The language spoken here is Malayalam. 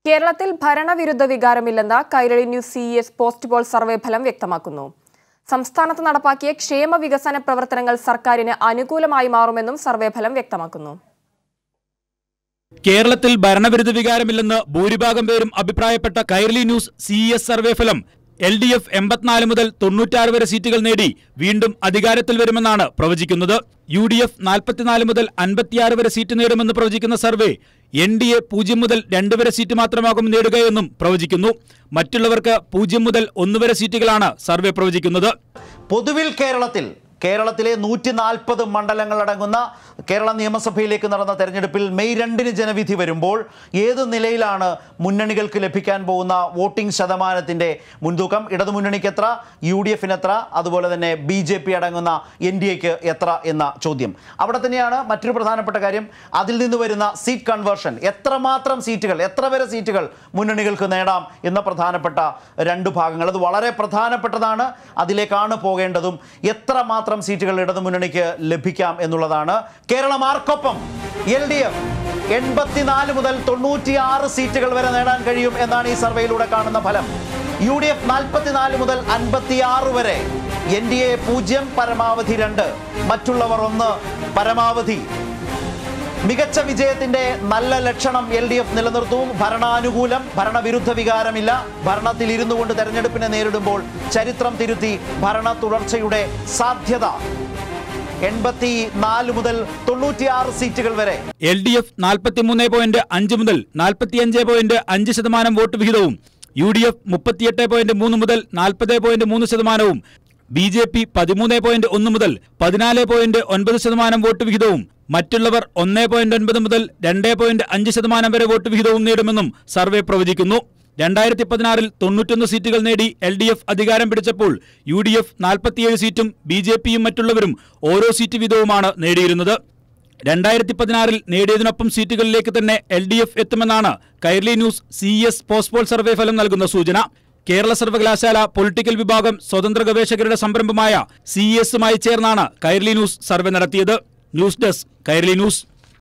കേരളത്തിൽ ഭരണവിരുദ്ധ വികാരമില്ലെന്ന് Kairali news C S post poll survey ഫലം വ്യക്തമാക്കുന്നു സംസ്ഥാനത്ത് നടപ്പാക്കിയ ക്ഷേമ വികസന പ്രവർത്തനങ്ങൾ സർക്കാരിന് അനുകൂലമായി മാറുമെന്നും സർവേ ഫലം വ്യക്തമാക്കുന്നു കേരളത്തിൽ ഭരണവിരുദ്ധ വികാരമില്ലെന്ന് ഭൂരിഭാഗം പേരും അഭിപ്രായപ്പെട്ട Kairali news C S survey ഫലം എൽ ഡി എഫ് എൺപത്തിനാല് മുതൽ തൊണ്ണൂറ്റാറ് വരെ സീറ്റുകൾ നേടി വീണ്ടും അധികാരത്തിൽ വരുമെന്നാണ് പ്രവചിക്കുന്നത് യു ഡി എഫ് നാൽപ്പത്തിനാല് മുതൽ അൻപത്തിയാറ് വരെ സീറ്റ് നേടുമെന്ന് പ്രവചിക്കുന്ന സർവേ എൻ ഡി എ പൂജ്യം മുതൽ രണ്ട് വരെ സീറ്റ് മാത്രമാകും നേടുകയെന്നും പ്രവചിക്കുന്നു മറ്റുള്ളവർക്ക് പൂജ്യം മുതൽ ഒന്ന് വരെ സീറ്റുകളാണ് സർവേ പ്രവചിക്കുന്നത് പൊതുവിൽ കേരളത്തിൽ കേരളത്തിലെ നൂറ്റി നാൽപ്പത് മണ്ഡലങ്ങളടങ്ങുന്ന കേരള നിയമസഭയിലേക്ക് നടന്ന തെരഞ്ഞെടുപ്പിൽ മെയ് രണ്ടിന് ജനവിധി വരുമ്പോൾ ഏത് നിലയിലാണ് മുന്നണികൾക്ക് ലഭിക്കാൻ പോകുന്ന വോട്ടിംഗ് ശതമാനത്തിൻ്റെ മുൻതൂക്കം ഇടതുമുന്നണിക്ക് എത്ര യു ഡി എഫിന് എത്ര അതുപോലെ തന്നെ ബി ജെ പി അടങ്ങുന്ന എൻ ഡി എക്ക് എത്ര എന്ന ചോദ്യം അവിടെ തന്നെയാണ് മറ്റൊരു പ്രധാനപ്പെട്ട കാര്യം അതിൽ നിന്ന് വരുന്ന സീറ്റ് കൺവേർഷൻ എത്രമാത്രം സീറ്റുകൾ എത്ര വരെ സീറ്റുകൾ മുന്നണികൾക്ക് നേടാം എന്ന പ്രധാനപ്പെട്ട രണ്ട് ഭാഗങ്ങൾ അത് വളരെ പ്രധാനപ്പെട്ടതാണ് അതിലേക്കാണ് പോകേണ്ടതും എത്രമാത്രം സീറ്റുകൾ ഇടതുമുന്നണിക്ക് ലഭിക്കാം എന്നുള്ളതാണ് കേരളം ആർക്കൊപ്പം എൽ ഡി എഫ് എൺപത്തിനാല് മുതൽ തൊണ്ണൂറ്റിയാറ് സീറ്റുകൾ വരെ നേടാൻ കഴിയും എന്നാണ് ഈ സർവേയിലൂടെ കാണുന്ന ഫലം യു ഡി എഫ് നാൽപ്പത്തിനാല് മുതൽ അൻപത്തിയാറ് വരെ എൻ ഡി എ പൂജ്യം പരമാവധി രണ്ട് മറ്റുള്ളവർ ഒന്ന് പരമാവധി മികച്ച വിജയത്തിന്റെ നല്ല ലക്ഷണം എൽ ഡി എഫ് നിലനിർത്തും ഭരണാനുകൂലം ഭരണവിരുദ്ധ വികാരമില്ല ഭരണത്തിൽ ഇരുന്നു കൊണ്ട് തെരഞ്ഞെടുപ്പിനെ നേരിടുമ്പോൾ ചരിത്രം തിരുത്തി ഭരണ തുടർച്ചയുടെ സാധ്യത എൺപത്തി നാല് മുതൽ തൊണ്ണൂറ്റിയാറ് സീറ്റുകൾ വരെ എൽ ഡി എഫ് നാൽപ്പത്തിമൂന്ന് പോയിന്റ് അഞ്ച് മുതൽ നാൽപ്പത്തിയഞ്ച് പോയിന്റ് അഞ്ച് ശതമാനം വോട്ട് വിഹിതവും യു ഡി എഫ് മുപ്പത്തിയെട്ട് പോയിന്റ് മൂന്ന് മുതൽ നാൽപ്പത് പോയിന്റ് മൂന്ന് ശതമാനവും ബി ജെ പി പതിമൂന്ന് പോയിന്റ് ഒന്ന് മുതൽ പതിനാല് പോയിന്റ് ഒൻപത് ശതമാനം വോട്ട് വിഹിതവും മറ്റുള്ളവർ ഒന്ന് പോയിന്റ് ഒൻപത് മുതൽ രണ്ട് പോയിന്റ് അഞ്ച് ശതമാനം വരെ വോട്ട് വിഹിതവും നേടുമെന്നും സർവേ പ്രവചിക്കുന്നു രണ്ടായിരത്തി പതിനാറിൽ തൊണ്ണൂറ്റൊന്ന് സീറ്റുകൾ നേടി എൽ ഡി എഫ് അധികാരം പിടിച്ചപ്പോൾ യു ഡി എഫ് നാൽപ്പത്തിയേഴ് സീറ്റും ബി ജെ പിയും മറ്റുള്ളവരും ഓരോ സീറ്റ് വീതവുമാണ് നേടിയിരുന്നത് രണ്ടായിരത്തി പതിനാറിൽ നേടിയതിനൊപ്പം സീറ്റുകളിലേക്ക് തന്നെ എൽ ഡി എഫ് എത്തുമെന്നാണ് Kairali news C S post poll survey ഫലം നൽകുന്ന സൂചന കേരള സർവകലാശാല പൊളിറ്റിക്കൽ വിഭാഗം സ്വതന്ത്ര ഗവേഷകരുടെ സംരംഭമായ സി എസുമായി ചേർന്നാണ് കൈർലി ന്യൂസ് സർവേ നടത്തിയത് ന്യൂസ് ഡെസ്ക് കൈർലി ന്യൂസ്